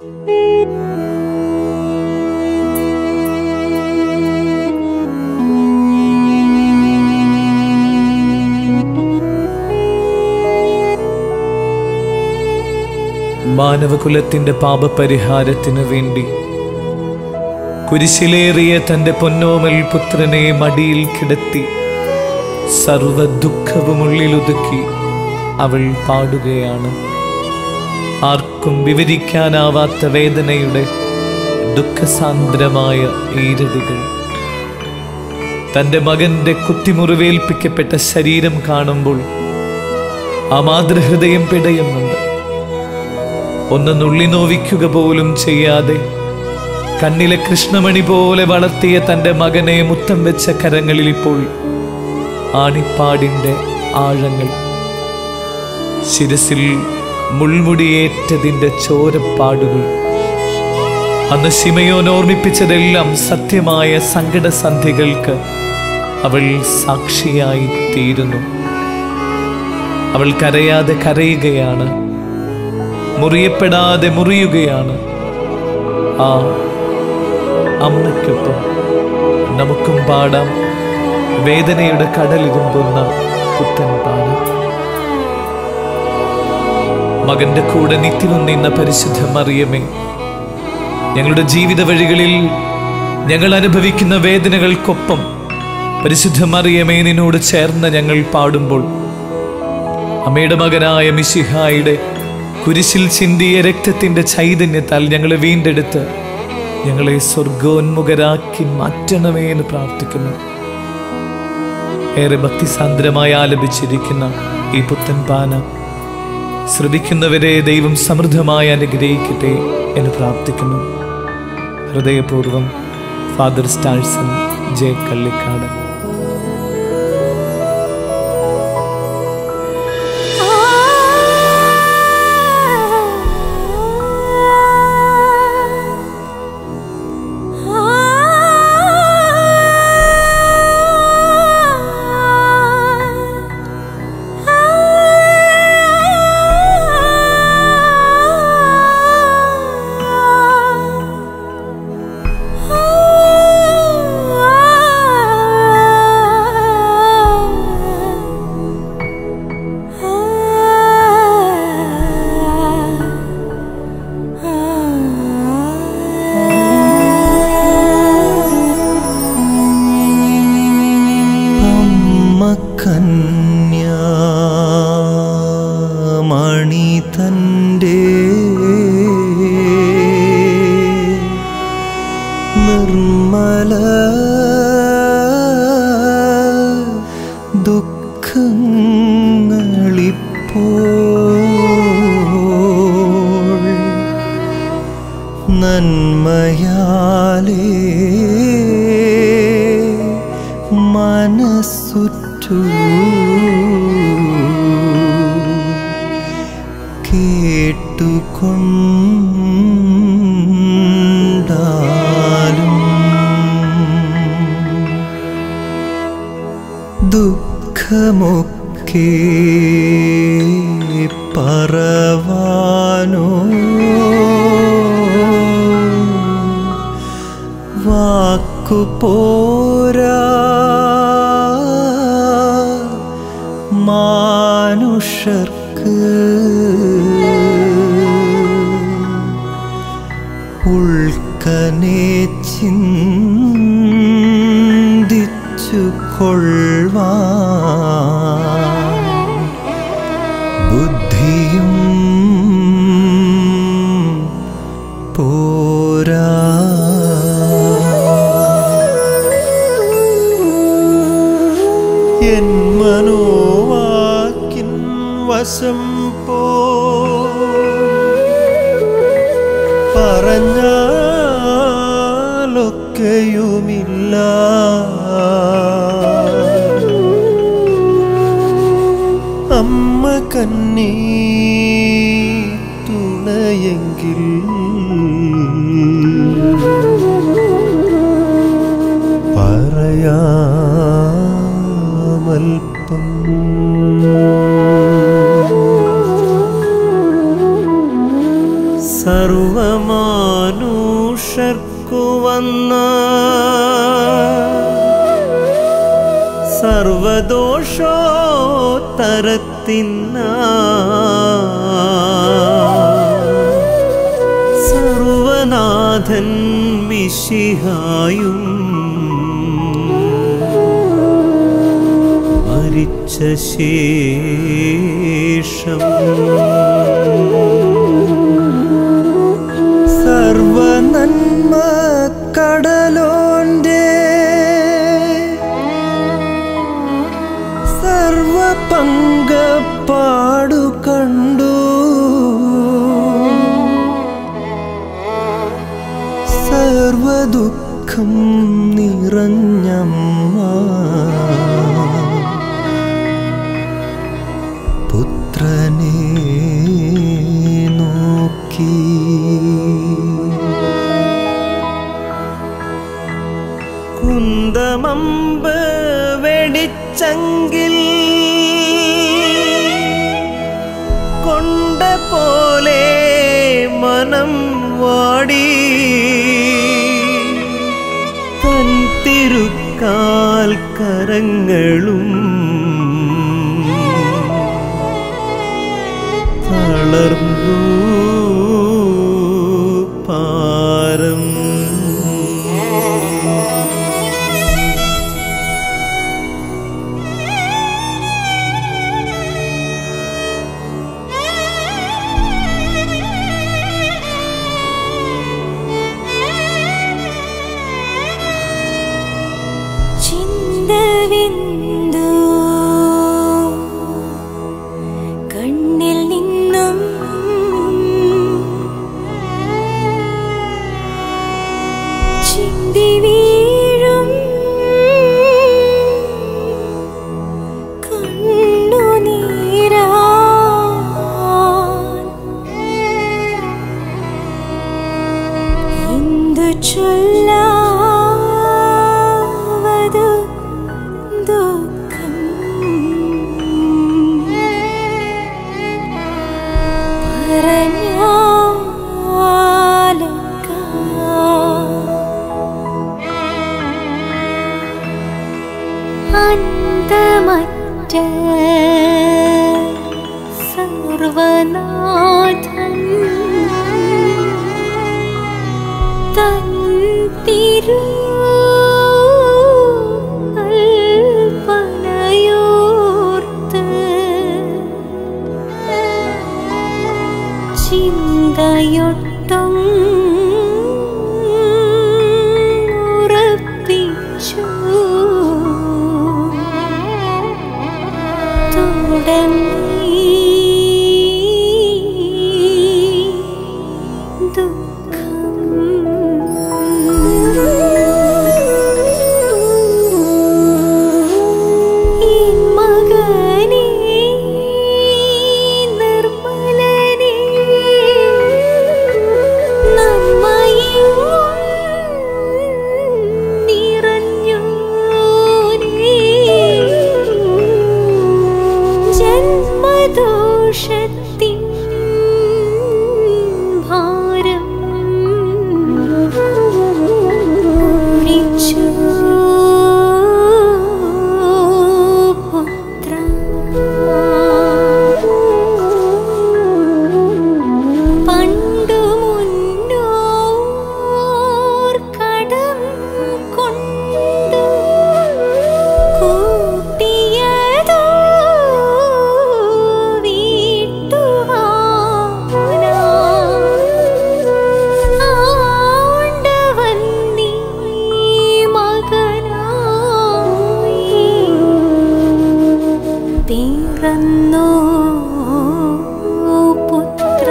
മാനവകുലത്തിന്റെ പാപപരിഹാരത്തിനു വേണ്ടി കുരിശിലേറിയ തന്റെ പൊന്നോമൽ പുത്രനെ മടിയിൽ കിടത്തി സർവ ദുഃഖവും ഉള്ളിലൊതുക്കി അവൾ പാടുകയാണ് ആർക്കും വിവരിക്കാനാവാത്ത വേദനയുടെ ദുഃഖസാന്ദ്രമായ ഈരടികൾ തന്റെ മകന്റെ കുത്തിമുറിവേൽപ്പിക്കപ്പെട്ട ശരീരം കാണുമ്പോൾ ആ മാതൃഹൃദയം പിടയുന്നുണ്ട് ഒന്ന് നുള്ളി നോവിക്കുക പോലും ചെയ്യാതെ കണ്ണിലെ കൃഷ്ണമണി പോലെ വളർത്തിയ തന്റെ മകനെ മുത്തം വെച്ച കരങ്ങളിൽ ഇപ്പോൾ ആണിപ്പാടിന്റെ ആഴങ്ങൾ ശിരസിൽ മുൾമുടിയേറ്റതിന്റെ ചോരപ്പാടുകൾ അന്ന് ശിമയോൻ ഓർമ്മിപ്പിച്ചതെല്ലാം സത്യമായ സങ്കടസന്ധികൾക്ക് അവൾ സാക്ഷിയായി തീരുന്നു അവൾ കരയാതെ കരയുകയാണ് മുറിയപ്പെടാതെ മുറിയുകയാണ് ആ അമ്മയ്ക്കൊപ്പം നമുക്കും പാടാം വേദനയുടെ കടലിരുമ്പുന്ന പുത്തൻ പാടാം മകന്റെ കൂടെ നിത്യവും നിന്ന പരിശുദ്ധ മറിയമേ ഞങ്ങളുടെ ജീവിത വഴികളിൽ ഞങ്ങൾ അനുഭവിക്കുന്ന വേദനകൾക്കൊപ്പം പരിശുദ്ധ മറിയമേ നിന്നോട് ചേർന്ന് ഞങ്ങൾ പാടുമ്പോൾ അമ്മയുടെ മകനായ മിശിഹായുടെ കുരിശിൽ ചിന്തിയ രക്തത്തിന്റെ ചൈതന്യത്താൽ ഞങ്ങളെ വീണ്ടെടുത്ത് ഞങ്ങളെ സ്വർഗോന്മുഖരാക്കി മാറ്റണമേ എന്ന് പ്രാർത്ഥിക്കുന്നു ഏറെ ഭക്തിസാന്ദ്രമായി ആലപിച്ചിരിക്കുന്ന ഈ പുത്തൻ പാന ശ്രവിക്കുന്നവരെ ദൈവം സമൃദ്ധമായി അനുഗ്രഹിക്കട്ടെ എന്ന് പ്രാർത്ഥിക്കുന്നു ഹൃദയപൂർവം ഫാദർ സ്റ്റാഴ്സൺ ജെ കള്ളിക്കാട് മണി തൻ്റെ നിർമ്മല ദുഃഖങ്ങളിപ്പോൾ നന്മയാലേ മനസ്സുറ്റു കേട്ടുകൊണ്ടാലും ദുഃഖമൊക്കെ പറവാനോ വാക്കു പോരാ മാനുഷർക്ക് ഉൾക്കനെ ചിന്തിച്ചു കൊള്ളുവാൻ ബുദ്ധിയും പോരാ എൻ മനോവാക്കിൻ വശം പോ പറഞ്ഞാലൊക്കെയുമില്ല അമ്മ കന്നീ തുണയെങ്കിൽ പറയാമൽപ്പം സർവമാ വന്ന സർവദോഷോത്തരത്തിന്ന സർവനാഥൻ മിശിഹായും മരിച്ച ശേഷം സർവനന്മ കടലോന്റെ സർവ പങ്കപ്പാടു കണ്ടു സർവദുഃഖം നിറഞ്ഞമ്മ പുത്രനെ നോക്കി കുന്തമമ്പ് വെടിച്ചെങ്കിൽ കൊണ്ട പോലെ മനം വാടി തൻ തിരുക്കാൽ കരങ്ങളും തളർന്നു പാരം ചിന്തവിന്ദു കണ്ണിൽ നിന്നും ചിന്തി വീഴും കണ്ണുനീരാൻ എന്തു ചൊല്ലാവതു ദുഃഖം അന്തമറ്റ സർവനാഥൻ തൻ തിരു കൽപ്പനയോർത്ത് ചിന്തയൊട്ടും ഉറപ്പിച്ചു തുടങ്ങി ദുഃഖം ഈ മകനേ നിർമ്മലനേ നന്മയിൽ നിറഞ്ഞോനേ ജന്മദോഷത്തിൻ ഭാരം കുറിച്ചു പുത്ര പണ്ടു മുന്നോർ കടം കൊണ്ടു കൂട്ടിയതോ വീട്ടുവാനാ ആണ്ടവൻ നീ മകനായി പിറന്നു പുത്ര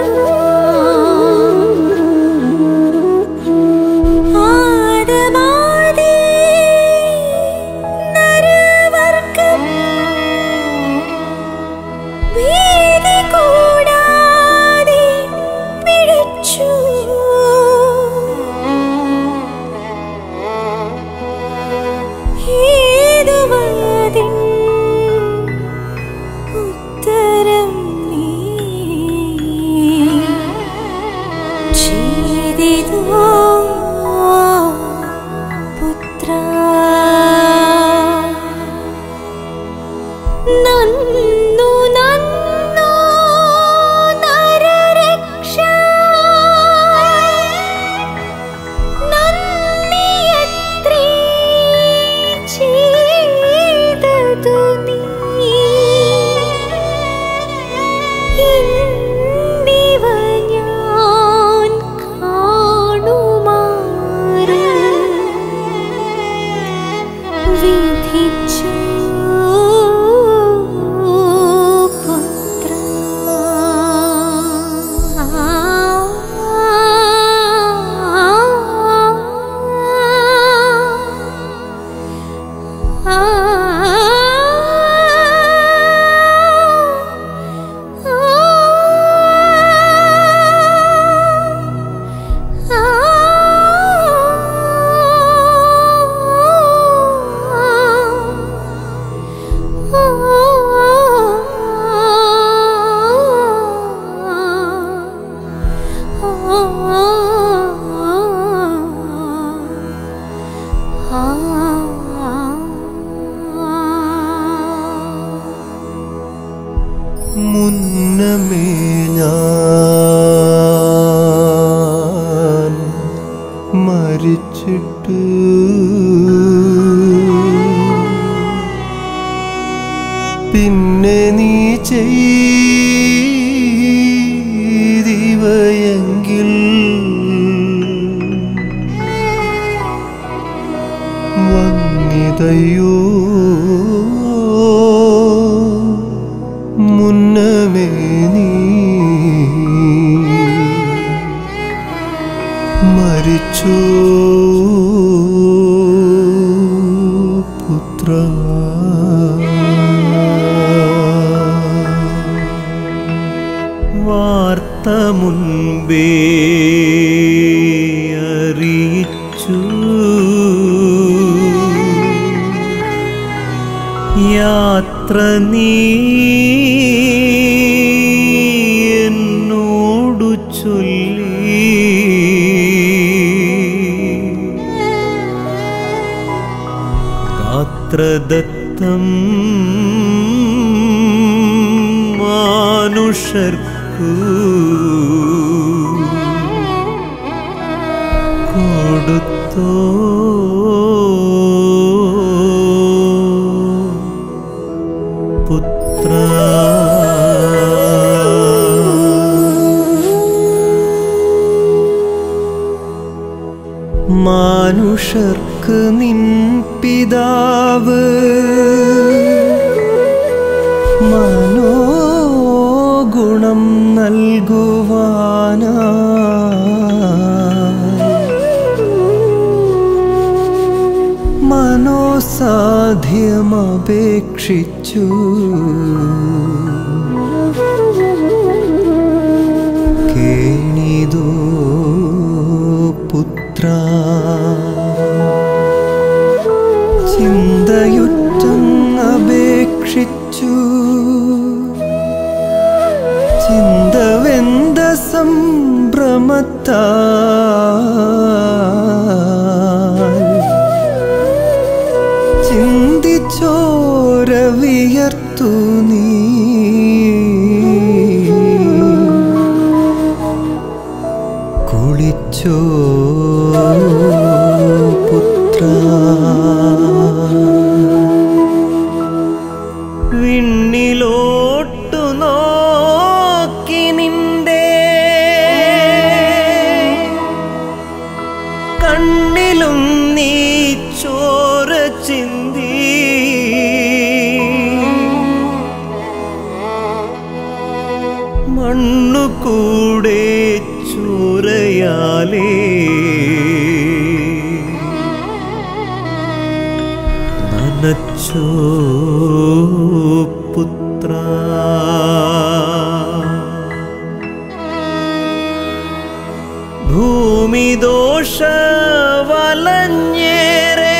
ആദമാദി നരവർഗം ഭീതി കൂടാതെ പിഴച്ചു ഹേതുവാദിൻ ഉത്തരമരുളി മുന്നമേ ഞാൻ മരിച്ചിട്ട് പിന്നെ നീ ചെയ്തിവയെങ്കിൽ വന്നിതയോ മുന്നമേ നീ മരിച്ചു പുത്ര വാർത്ത മുൻപേ അറിയിച്ചു യാത്ര നീ എന്നോടു ചൊല്ലി ഗാത്രദത്തം മാനുഷർക്കു കൊടുത്തോ പുത്ര മാനുഷർക്ക് നിൻ പിതാവ് മനോഗുണം നൽകുവാനാ മനോസാധ്യമപേക്ഷിച്ചു കേണിതോ പുത്ര ചിന്തയുറ്റങ്ങപേക്ഷിച്ചു ചിന്തവെന്ത സംഭ്രമത്താൽ ചിന്തിച്ചോര വിയർത്തു നീ കുളിച്ചോ പുത്ര വിണ്ണിലോട്ടു നോക്കി നിന്റെ കണ്ണിലും നീ ചോര ചിന്തി മണ്ണു കൂടെ ചോരയാലേ നനച്ചോ പുത്ര ഭൂമിദോഷ വലഞ്ഞേറെ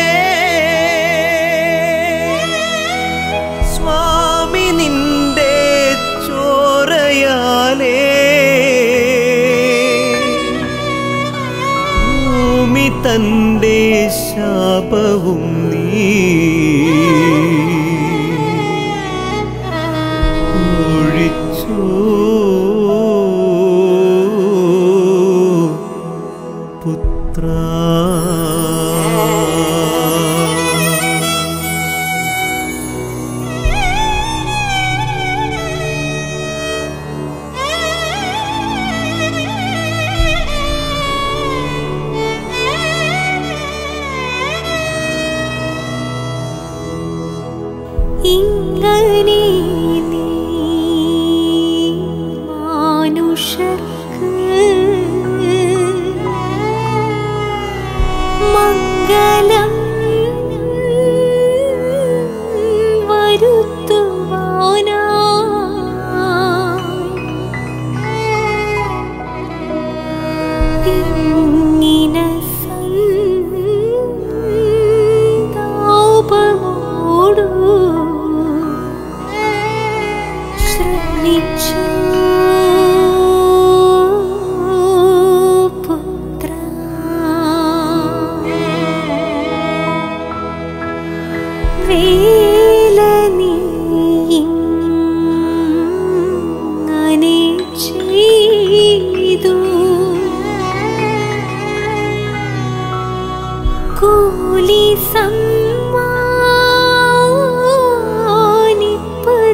സ്വാമി നിന്റെ ചോരയാലേ ഭൂമി തന്റെ ശാപവും നീ ഒഴിച്ചോ പുത്ര ഇങ്ങനെ നീ മാനുഷർക്ക് മംഗളം വരുത്തുവാനായി തിങ്ങിന സന്താപമോടു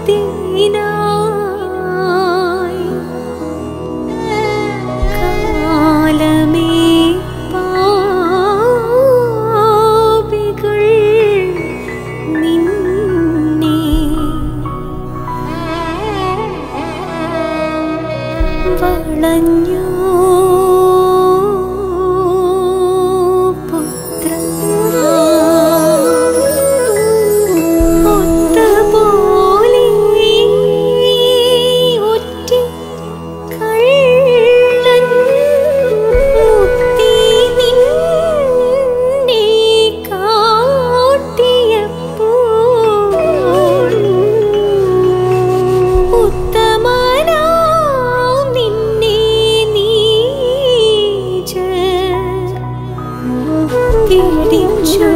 കാലമേ പാപികൾ നിന്നെ വളഞ്ഞു പുത്ര ഒത്തപോലെ ഒറ്റി കള്ളൻ മുത്തി നിന്നെ കാട്ടിയപ്പോൾ ഉത്തമനാം നിന്നെ നീചർ പിടിച്ചു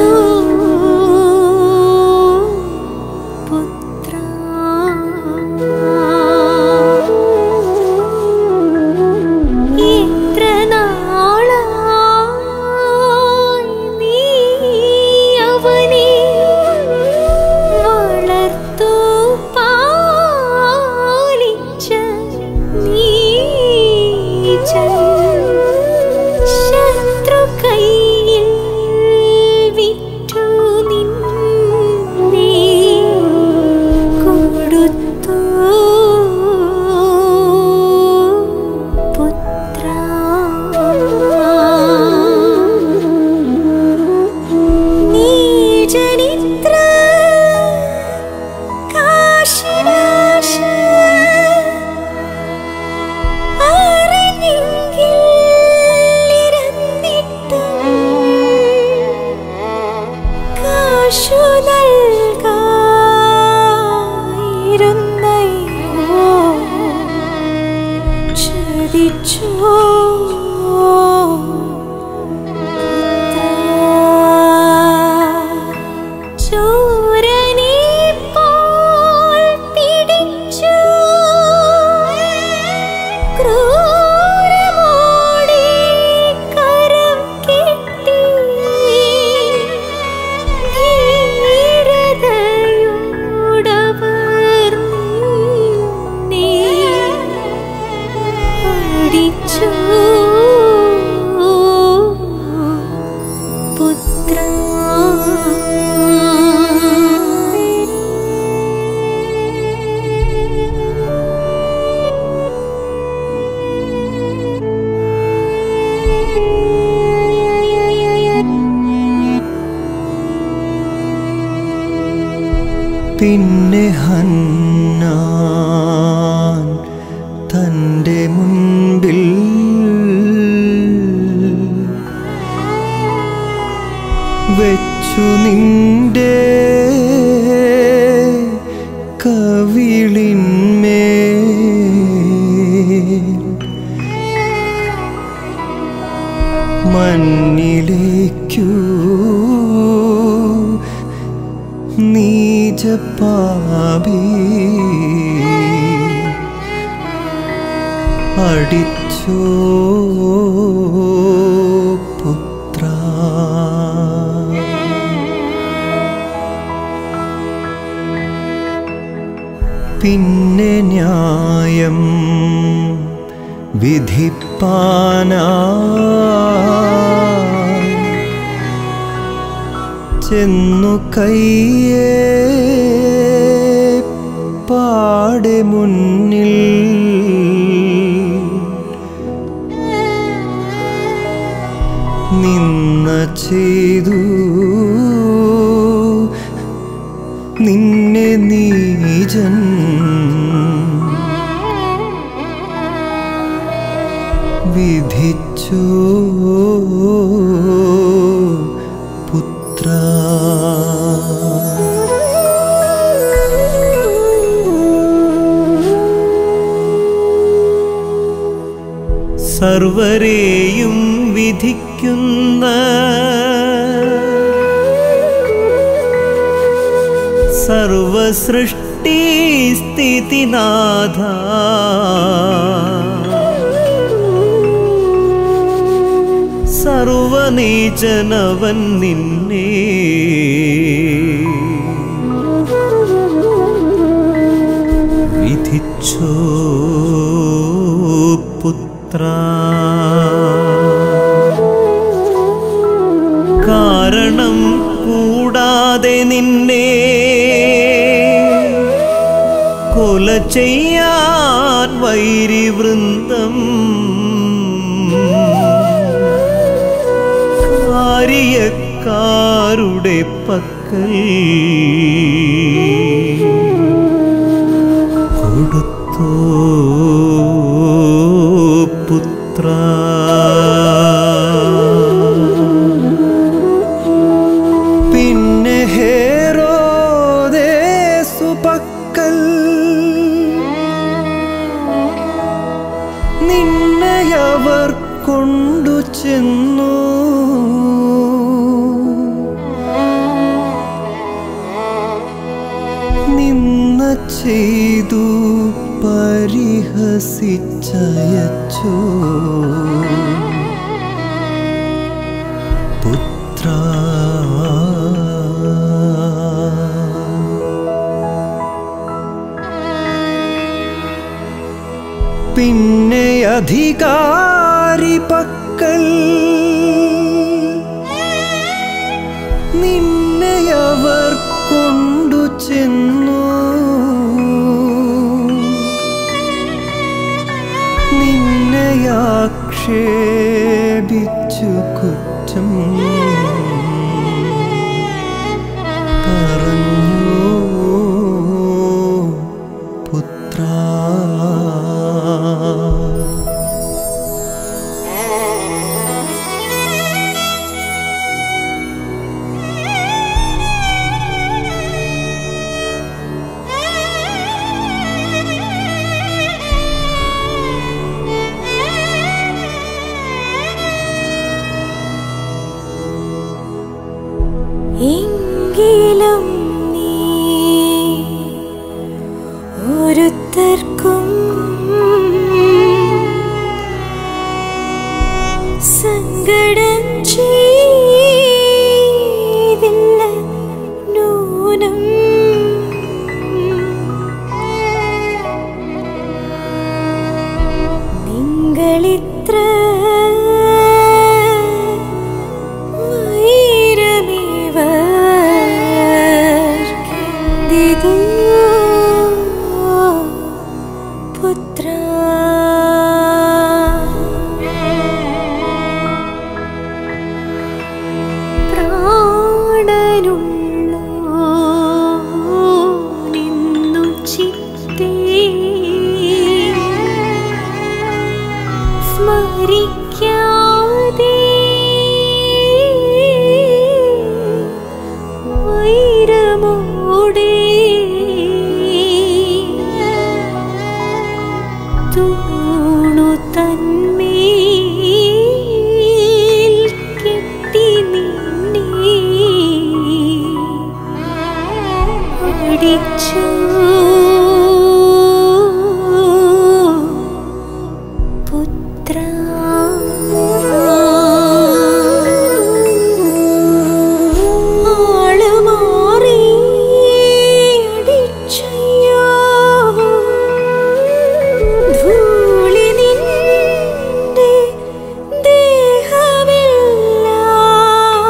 പുത്രാ. എത്ര നാളായി നീ അവനെ വളർത്തു പാലിച്ച നീചൻ ശത്രു കയ്യിൽ വിറ്റു നിന്നെ കൊടുത്തു പുത്രാ നീചരിത്ര കാശിനാശ അറിഞ്ഞെങ്കിൽ ഇരന്നിട്ടും കാശു നൽകായിരുന്നയ്യോ ചതിച്ചോ ചോരനെ പോൽ പിടിച്ചു ക്രൂരമോടെ കരം കെട്ടി ധീരതയോടവർ നിന്നെ അടിച്ചു പുത്രാ പിന്നെ ഹന്നാൻ തൻ്റെ മുൻപിൽ വെച്ചു നിന്റെ കവിളിന്മേൽ മണ്ണിലേക്കു നീജപ്പാപി അടിച്ചോ പുത്ര പിന്നെ ന്യായം വിധിപ്പാനായി ചെന്നു കയ്യേ പാടെ മുന്നിൽ നിന്ന ചെയ്തു നിന്നെ നീജൻ വിധിച്ചു പുത്ര സർവരെയും വിധിക്കുന്ന സർവസൃഷ്ടി സ്ഥിതിനാഥ സർവനീചനവൻ നിന്നെ വിധിച്ചോ പുത്ര കാരണം കൂടാതെ നിന്നെ കൊല ചെയ്യാൻ വൈരിവൃന്ദം കാര്യക്കാരുടെ പക്കൽ കൊടുത്തോ പുത്ര പിന്നെ ഹേരോദേസു പക്കൽ നിന്നെയവർ കൊണ്ടു ചെന്നു നിന്ന ചെയ്തു പരിഹസിച്ചയച്ചോ പുത്ര പിന്നെ അധികാരി പക്കൽ നിന്നെ അവർ കൊണ്ടു ചെന്നു നിന്നെ ആക്ഷേപിച്ചു കുറ്റം പറഞ്ഞു പുത്ര എങ്കിലും നീ ഒരുത്തർക്കും സങ്കടം ചെയ്തില്ല നൂനം നിങ്ങളിത്ര വൈരമിവർക്കെന്തിതു പുത്ര പ്രാണനുള്ളോനെന്നു ചിത്തേ സ്മരിക്കാതെ വൈരമോടെ തൂണു തന്മേൽ കെട്ടി നിന്നെ അടിച്ചു പുത്ര ആള് മാറി അടിച്ചയ്യോ ധൂളി നിന്റെ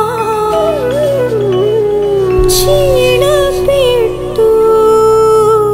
ദേഹമെല്ലാം ക്ഷീണപ്പെട്ടു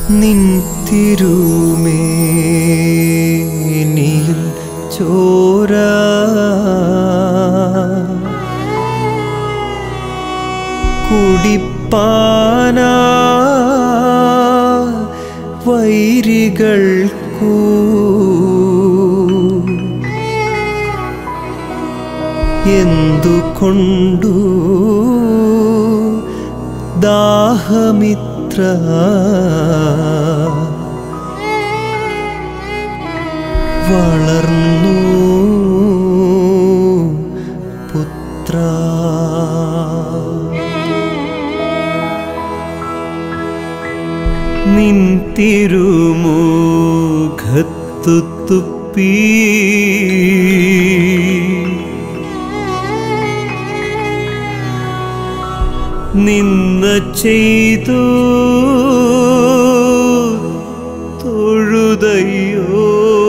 നിൻ തിരുമേനിയിൽ ചോര കുടിപ്പാന വൈരികൾക്കൂ എന്തുകൊണ്ടു ദാഹമിത്ര വളർന്നു പുത്ര നിൻ തിരുമുഖത്തു തുപ്പി നിന്ന ചെയ്തു തൊഴുതയ്യോ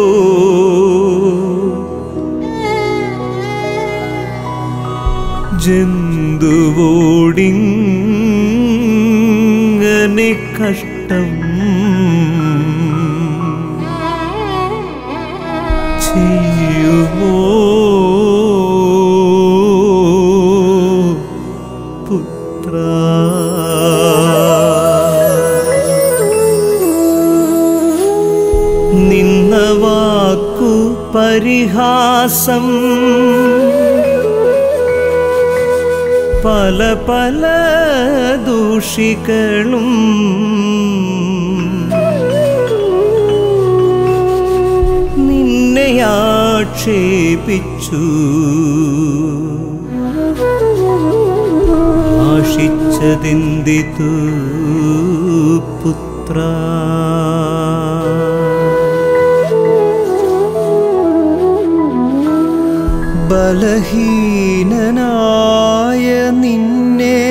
ജന്തുവോടിങ്ങനെ കഷ്ടം ചെയ്യുമോ പുത്ര നിന്ന വാക്കു പരിഹാസം പല പല ദൂഷികളും നിന്നെ ആക്ഷേപിച്ചു ആശിച്ചതെന്തിതു പുത്ര ബലഹീനനായ നിന്നെ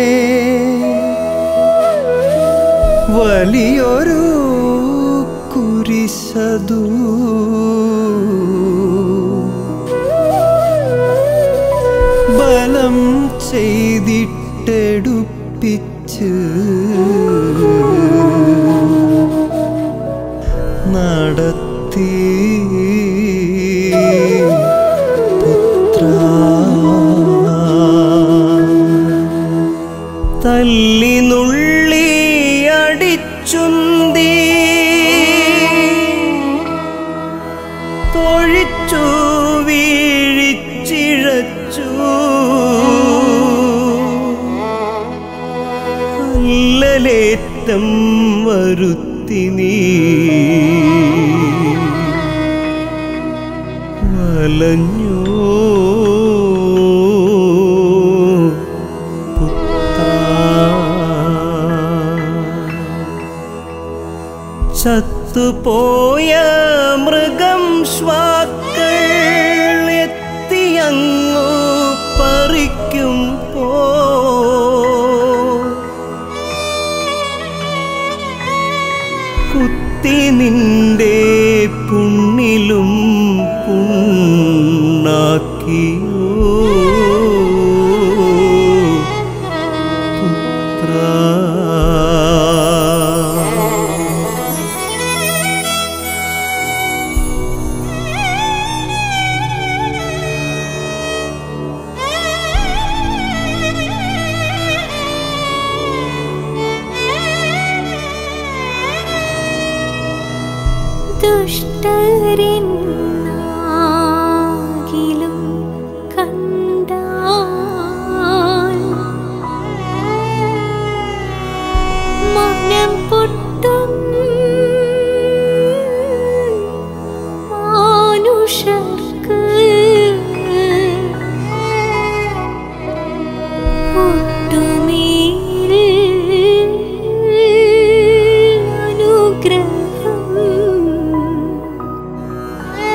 വലിയൊരു കുരിശതു ബലം ചെയ്തിട്ടെടുപ്പിച്ച് നടത്തി പുത്ര തല്ലി നുള്ളി അടിച്ചുന്തി തൊഴിച്ചു വീഴിച്ചിഴച്ചു അല്ലലേറ്റം വരുത്തി നീ വലഞ്ഞോ ചത്തുപോയ മൃഗം ശ്വാക്കൾ എത്തിയങ്ങു പറിക്കും പോ കുത്തി നിന്റെ പുണ്ണിലും പുണ്ണാക്കിയോ പുത്ര ദുഷ്ടരെന്നാകിലും കണ്ടാൽ മനം പൊട്ടും മാനുഷർക്ക് ഒട്ടുമേൽ അനുഗ്രഹം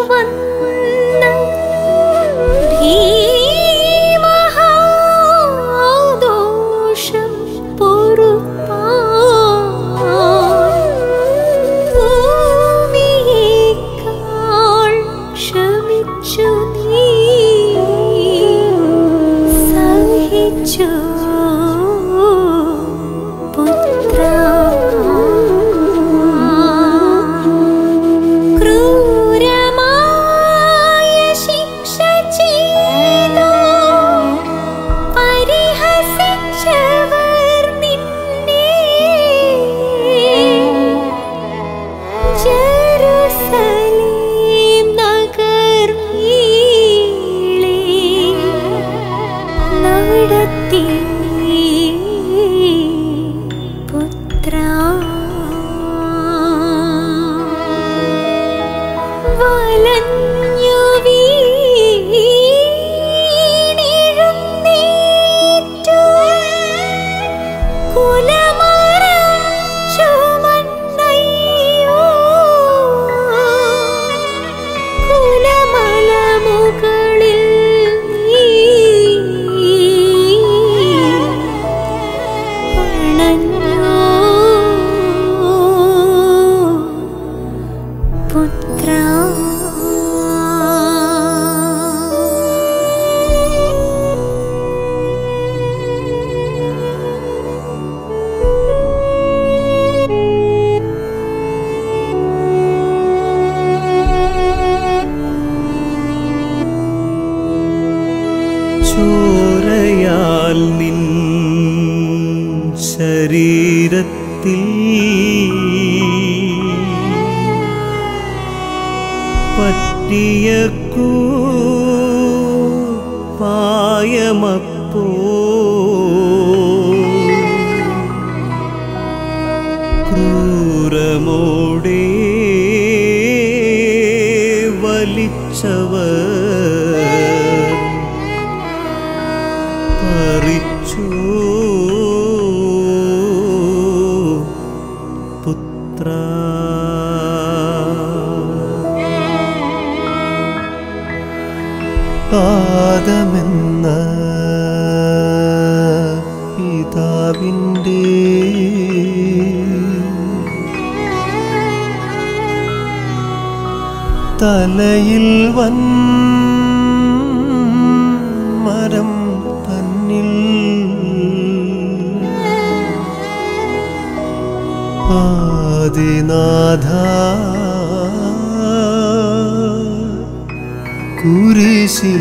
വന്ന ഭീമഹാദോഷം പൊറുപ്പാൻ ഭൂമിയേക്കാൾ ക്ഷമിച്ചു നീ സഹിച്ചു പുത്ര ക്രൂരമായ ശിക്ഷ ചെയ്തു പരിഹസിച്ചവർ നിന്നെ ജെറുസലേം നഗർമീളെ നടത്തി പുത്ര വലഞ്ഞു വീണെഴുന്നേറ്റു. കുലമരം ചുമന്നയ്യോ. കുലമലമുകളിൽ നീ പണഞ്ഞു പുത്ര ചോരയാൽ നിൻ ശരീരത്തിൽ പറ്റിയ പായമപ്പോ ക്രൂരമോടെ വലിച്ചവർ പറിച്ചു പുത്ര ആദമെന്ന പിതാവിൻ്റെ തലയിൽ വൻ മരം തന്നിൽ ആദിനാഥ കുരിശിൽ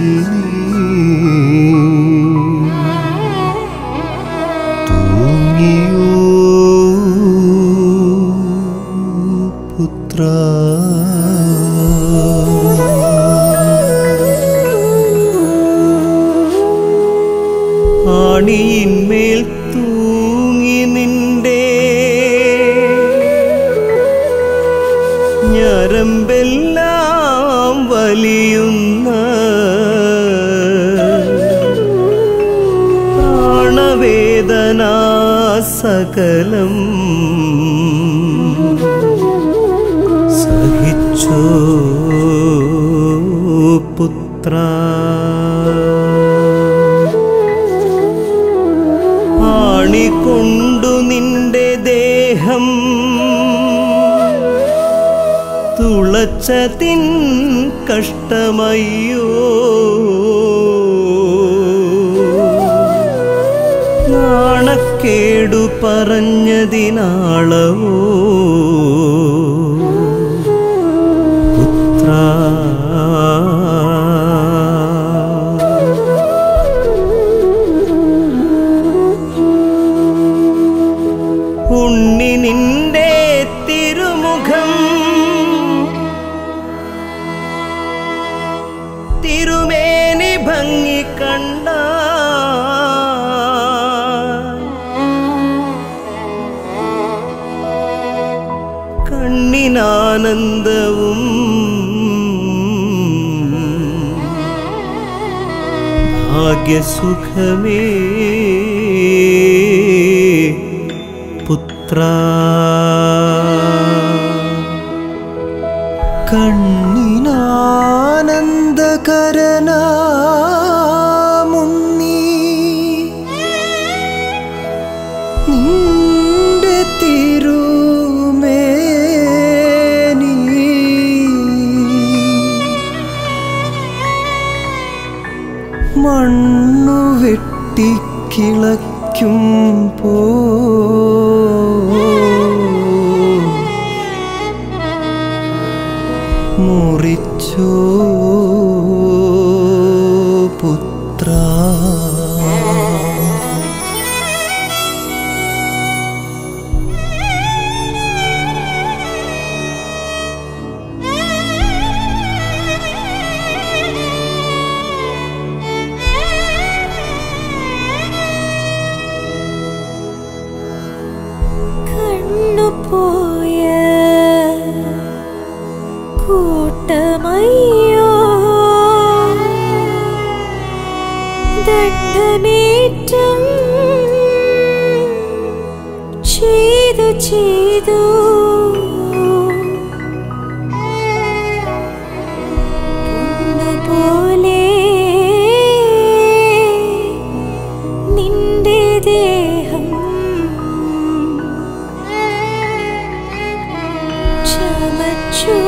തൂങ്ങിയോ പുത്ര ആണിയിന്മേൽ തൂങ്ങി നിന്റെ ഞരമ്പെല്ലാം വലിയുന്ന പ്രാണവേദന സകലം സഹിച്ചോ പുത്ര ആണിക്കൊണ്ടു നിന്റെ ദേഹം തുളച്ചതിൻ കഷ്ടമയ്യോ നാണക്കേടു പറഞ്ഞതിനാളവോ പുത്ര ഉണ്ണി നിന്റെ തിരുമുഖം തിരുമേനി ഭംഗി കണ്ട കണ്ണിനാനന്ദവും ഭാഗ്യസുഖമേ പുത്ര കണ്ണിനാ പ്രിയങ്കരനാമുണ്ണി നിന്റെ തിരുമേനി മണ്ണു വെട്ടിക്കിളയ്ക്കും പോ മുറിച്ചോ പുത്ര കണ്ണുപോയ കൂട്ടമയ്യോ ദണ്ഡനേറ്റം ചെയ്തു ചെയ്തു പോലെ നിന്റെ ദേഹം ചമച്ചോ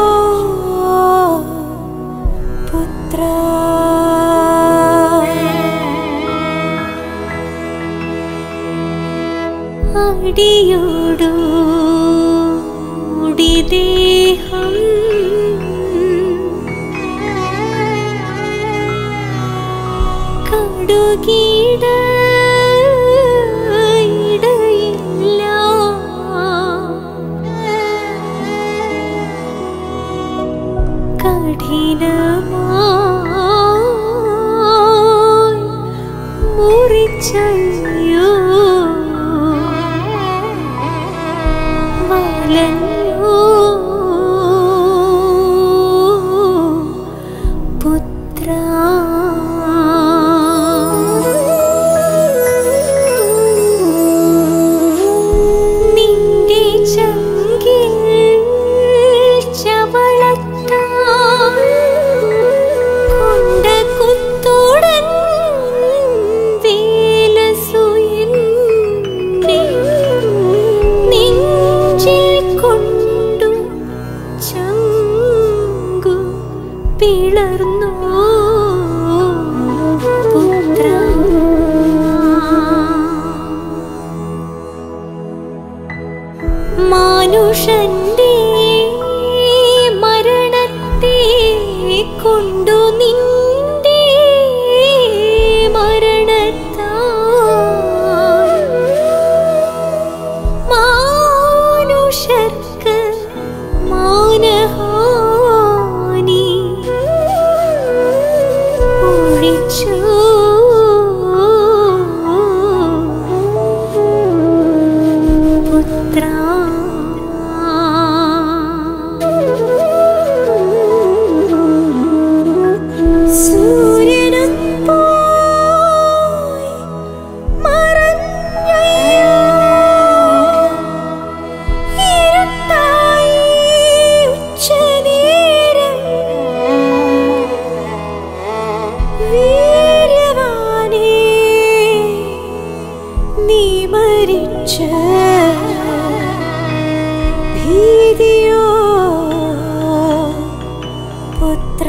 പുത്ര അടിയോടു ദേഹം കടുകിട ഇടയില്ല കഠിനമായി മുറിച്ചയ്യോ വലഞ്ഞോ പുത്ര നിന്റെ ചങ്കിൽ ചവളത്താൽ കൊണ്ട കുത്തോടൻ വേലസുയന്റെ നെഞ്ചിൽ കൊണ്ടു ചങ്കു പിളർന്നു പുത്ര മാനുഷന്റെ മരണത്തെ കൊണ്ടു നിന്റെ മരണത്താൽ മാനുഷർക്ക് മാനഹാനി ഒഴിച്ചു പുത്ര സൂര്യനും പോയി മറഞ്ഞയ്യോ ഇരുട്ടായി ഉച്ചനേരം വീര്യവാനേ നീ മരിച്ച ഭീതിയോ പുത്ര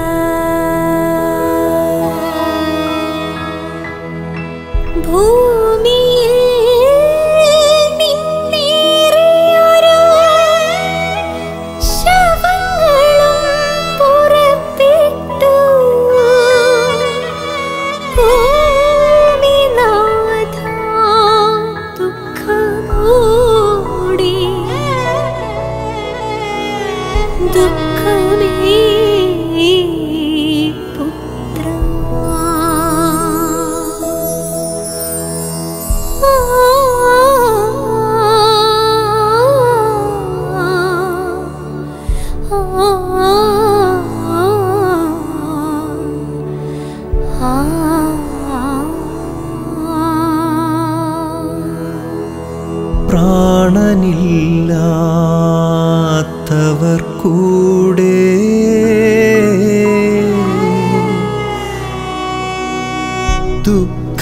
ഭൂമിയിൽ നിന്നേറിയൊരു ശവങ്ങളും പുറപ്പെട്ടു ഭൂമിനാഥ ദുഃഖമോടി ദുഃഖമേ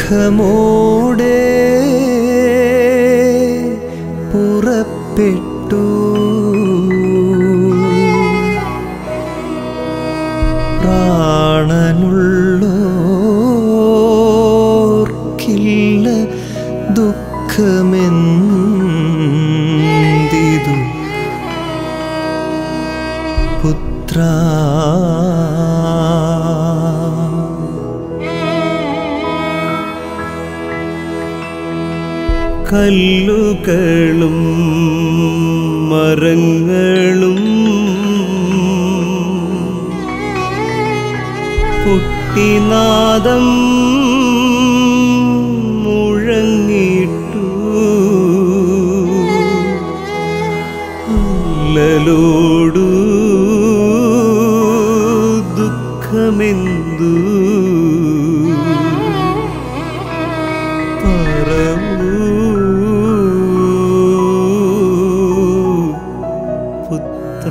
ദുഃഖമോടെ പുറപ്പെട്ടു പ്രാണനുള്ളോർക്കില്ല ദുഃഖമെന്തിതു പുത്ര കല്ലുകളും മരങ്ങളും പൊട്ടിനാദം മുഴങ്ങിട്ടു അല്ലലോടു ദുഃഖമെന്തു പറവൂ പുത്ര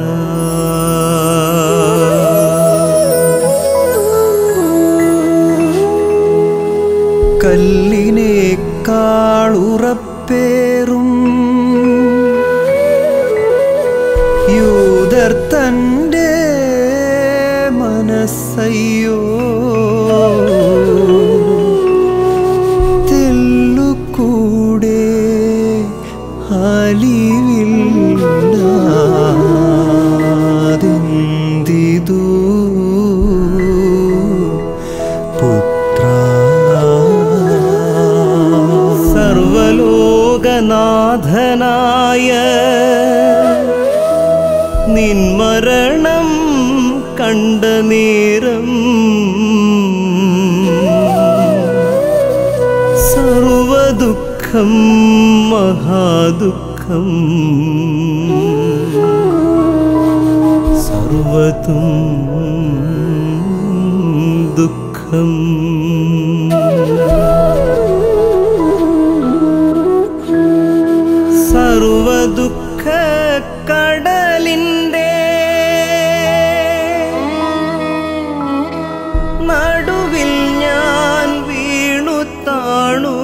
കല്ലിനേക്കാളുറപ്പേറും യൂതർ തൻ്റെ മനസ്സയ്യോ തെല്ലുകൂടെ അലിവില്ലാതെന്തിതു പുത്ര സർവലോകനാഥനായ നിൻമരണം കണ്ട നേരം സർവദുഃഖം മഹാദുഃഖം സർവതും ദുഃഖം സർവദുഃഖ കടലിൻ്റെ നടുവിൽ ഞാൻ വീണു താണു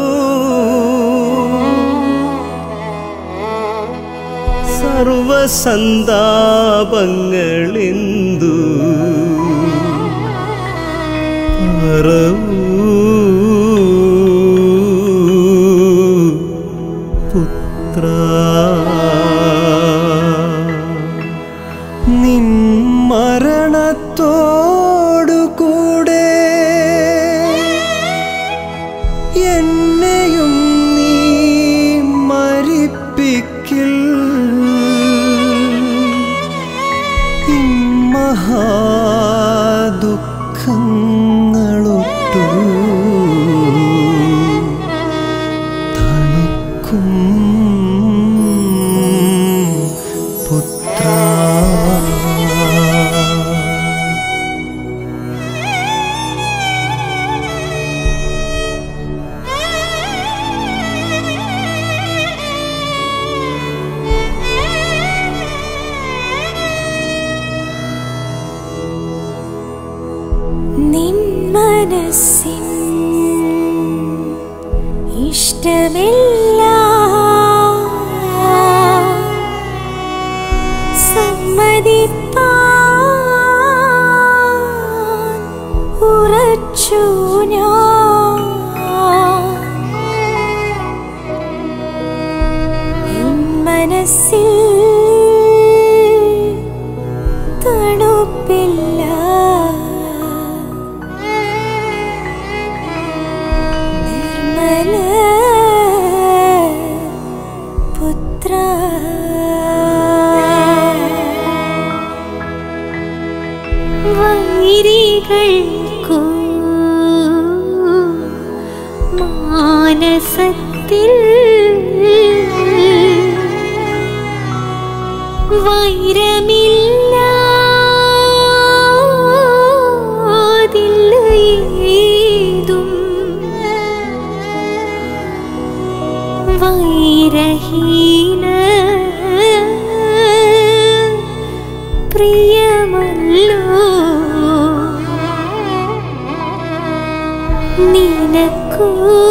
സർവസന്താപങ്ങളെന്തു പറവൂ പുത്ര നിൻ മരണത്തോടു കൂടെ എന്നെയും നീ മരിപ്പിക്കിൽ മഹാദുഃഖങ്ങളൊട്ടു തണുക്കും പുത്ര നിൻ മനസ്സിൻ ഇഷ്ടമില്ല സമ്മതിപ്പാൻ ഉറച്ചു ഞാൻ നിൻ മനസ്സിൽ തണുപ്പില്ല നിർമ്മല പുത്ര വൈരികൾക്കു മാനസത്തിൽ വൈരമില്ലാതില്ല ഏതും വൈരഹീന പ്രിയമല്ലോ നിനക്കൂ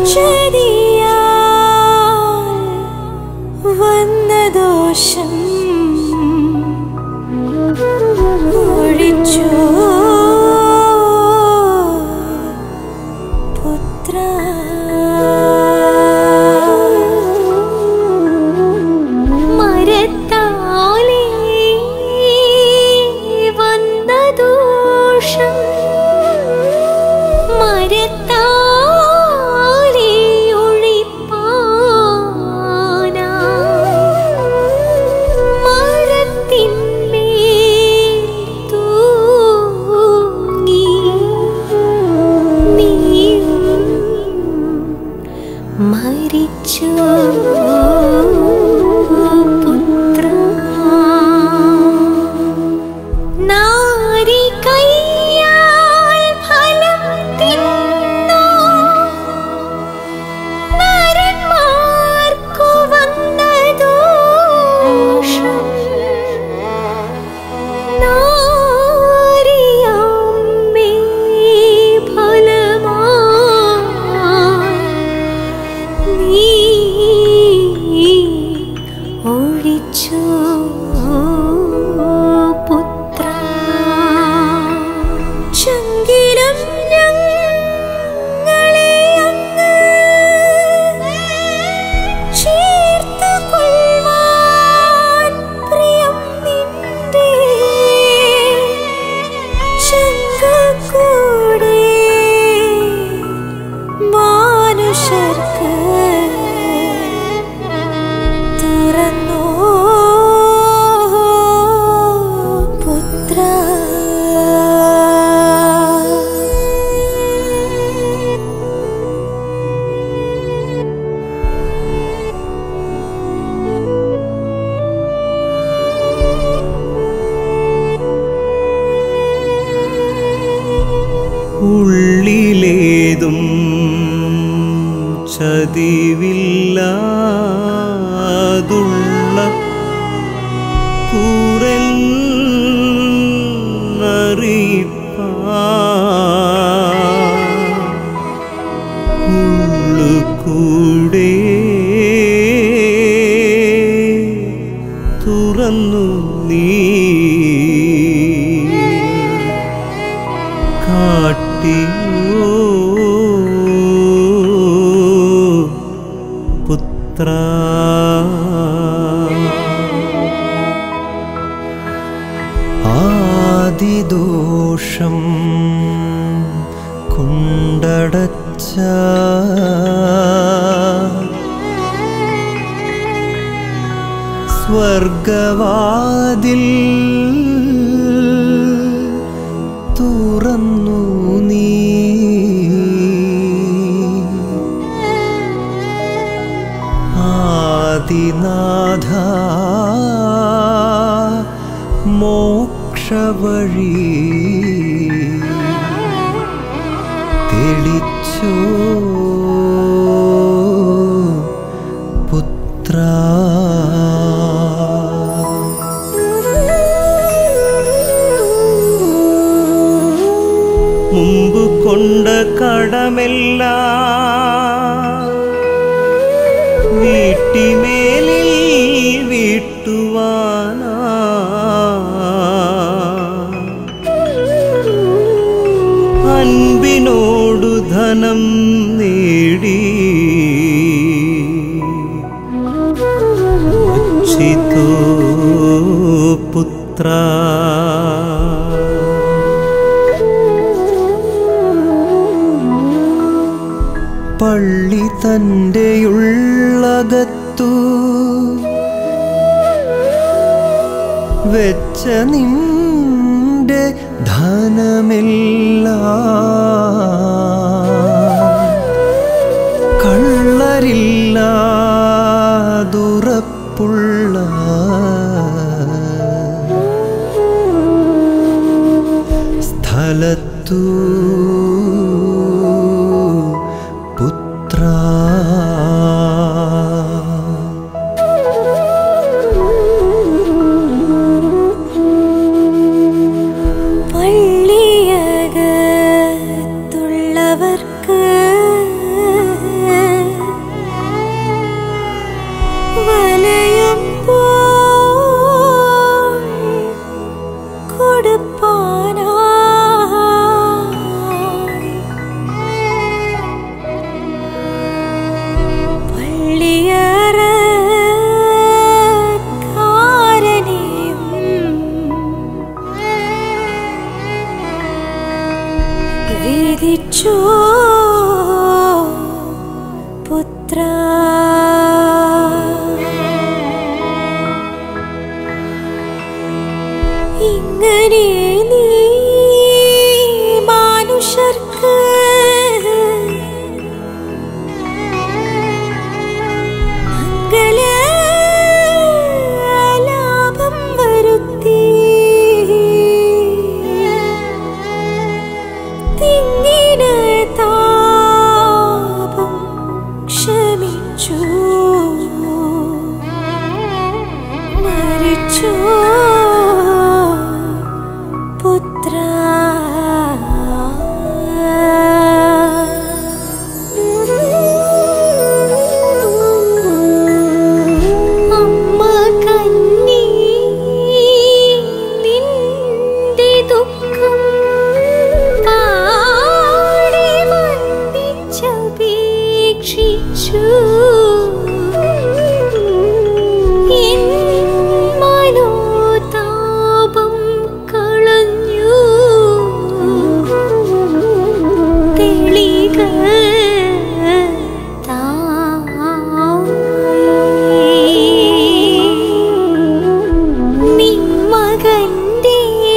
വന്ന ദോഷം ഒഴിച്ചോ പുത്ര മരത്താലേ വന്ന ദോഷം മരത്താലേ ഒഴിപ്പാനാ മരത്തിന്മേൽ തൂങ്ങി നീയും മരിച്ചു പുത്ര നാരി കയ്യാൽ ഫലം തിന്നോ നരന്മാർക്കു വന്ന ദോഷം നാരിയമ്മേ ഫലമായി നീ ഒഴിച്ചു പുത്ര ചങ്കിലം ഞങ്ങളെ അങ്ങ് ചേർത്തു കൊള്ളുവാൻ പ്രിയം നിന്റെ ചങ്കക്കൂടെ മാനുഷർക്ക് തുറന്നോ പുത്ര ഉള്ളിലേതും ചതിവില്ലാതുള്ള ഉള്ളുകൂടെ തുറന്നു നീ കാട്ടിയോ പുത്ര ആദിദോഷം കൊണ്ടടച്ച സ്വർഗവാതിൽ തുറന്നു നീ ആദിനാഥ മോക്ഷവഴി തെളിച്ചോ പുത്ര മുമ്പ് കൊണ്ട കടമെല്ലാം വീട്ടിമേലിൽ വീട്ടുവാനാ അൻപിനോടു ധനം നേടി വച്ചിതോ പുത്ര പള്ളി തൻ്റെ ഉള്ളകത്തു വെച്ച നിന്റെ ധനമില്ല കള്ളരില്ലാതുറപ്പുള്ള സ്ഥലത്തു പുത്ര പള്ളിയകത്തുള്ളവർക്ക് മരിച്ചോ പുത്ര ഇങ്ങനെ നീ മാനുഷർക്ക് മംഗള ലാഭം വരുത്തി തിങ്ങിന താപം ക്ഷമിച്ചു മരിച്ചു പുത്ര അമ്മ കന്നി നിന്റെ ദുഃഖം പാടി വന്ദിച്ചപേക്ഷിച്ചു എൻ മനോതാപം കളഞ്ഞു തെളിക നിന്മകന്റെ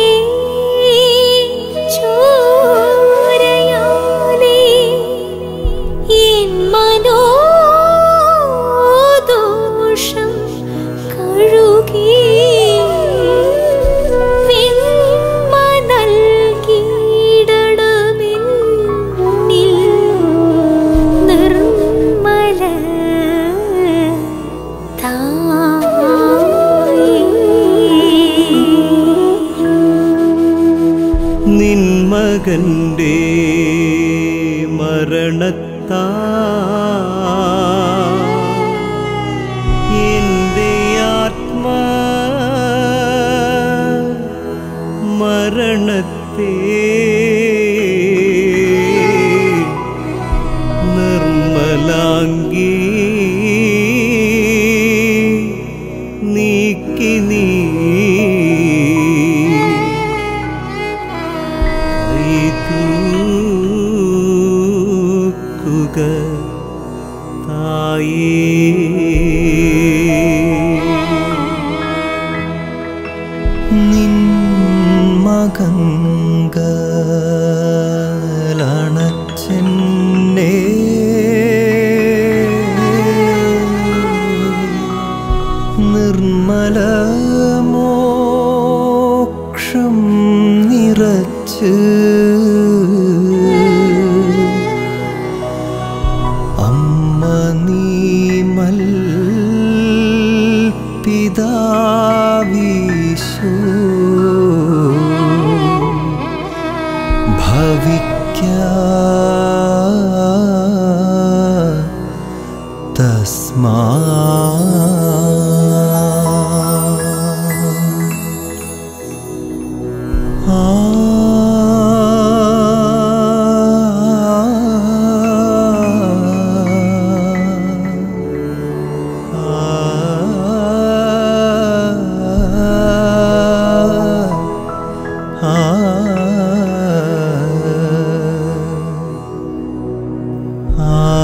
ചോരയാലേ എൻ മനോദോഷം കഴുകി വെണ്മ നൽകിയിടണമെന്നിൽ നിർമ്മല തായേ നിൻ മകന്റെ മരണത്താ എന്റെ ആത്മാ മരണത്തെ നിർമ്മലാങ്കി നീക്കി നീ തൂക്കുക തായേ നിൻ മകങ്കലണച്ചെന്നെ നിർമ്മല മോക്ഷം നിറച്ച് അമ്മ നീമൽ പിതാവീശോ ഭവിക്ക തസ്മാ ആ